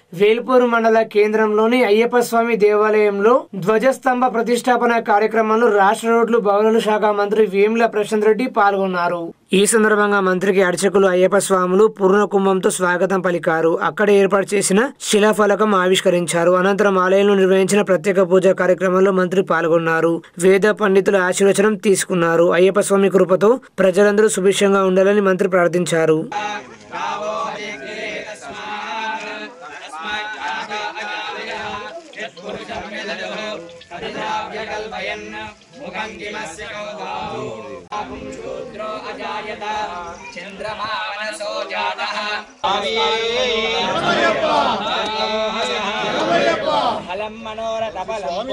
వేల్పూరు మండల కేంద్రంలోని అయ్యప్ప స్వామి దేవాలయంలో ధ్వజస్తంభ ప్రతిష్టాపన కార్యక్రమంలో రాష్ట్ర రోడ్లు భవనాల శాఖ మంత్రి వేముల ప్రశాంత్ రెడ్డి పాల్గొన్నారు ఈ సందర్భంగా మంత్రికి అర్చకులు అయ్యప్ప స్వాములు పూర్ణ కుంభంతో స్వాగతం పలికారు అక్కడ ఏర్పాటు చేసిన శిలాఫలకం ఆవిష్కరించారు అనంతరం ఆలయంలో నిర్వహించిన ప్రత్యేక పూజా కార్యక్రమంలో మంత్రి పాల్గొన్నారు వేద పండితుల ఆశీర్వచనం తీసుకున్నారు అయ్యప్ప స్వామి కృపతో ప్రజలందరూ సుభిక్షంగా ఉండాలని మంత్రి ప్రార్థించారు చంద్రమానసో జాతః ఫలం మనోరథ ఫలం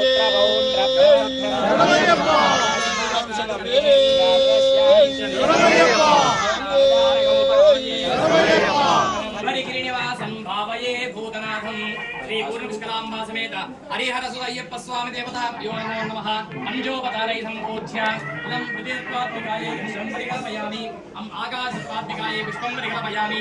హరిగిరినివాసం భావయే భూతనాథం శ్రీ పూర్ణపుష్కరాంబా సమేత హరిహర సురయ్యప్ప స్వామి దేవతాభ్యో నమో నమః పంజోపతారై సంపూజ్య ఇదం ప్రతిత్వాత్మికాయే విశ్వం పరికల్పయామి అం ఆకాశత్వాత్మికాయే పుష్పం పరికల్పయామి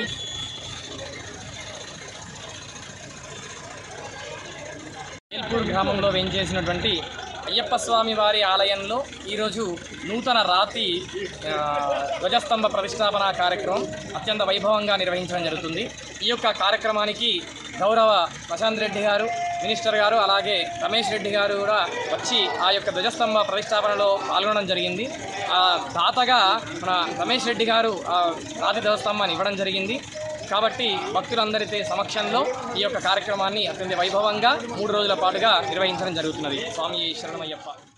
ఏల్పూర్ గ్రామంలో వేంచేసినటువంటి అయ్యప్ప స్వామి వారి ఆలయంలో ఈరోజు నూతన రాతి ఆ, ధ్వజస్తంభ ప్రతిష్టాపన కార్యక్రమం అత్యంత వైభవంగా నిర్వహించడం జరుగుతుంది ఈ యొక్క కార్యక్రమానికి గౌరవ ప్రశాంత్ రెడ్డి గారు మినిస్టర్ గారు అలాగే రమేష్ రెడ్డి గారు కూడా వచ్చి ఆ యొక్క ధ్వజస్తంభ ప్రతిష్టాపనలో పాల్గొనడం జరిగింది ఆ దాతగా మన రమేష్ రెడ్డి గారు ఆ రాతి ధ్వజస్తంభాన్ని ఇవ్వడం జరిగింది కాబట్టి భక్తులందరి సమక్షంలో ఈ యొక్క కార్యక్రమాన్ని అత్యంత వైభవంగా మూడు రోజుల పాటుగా నిర్వహించడం జరుగుతున్నది స్వామి శరణమయ్యప్ప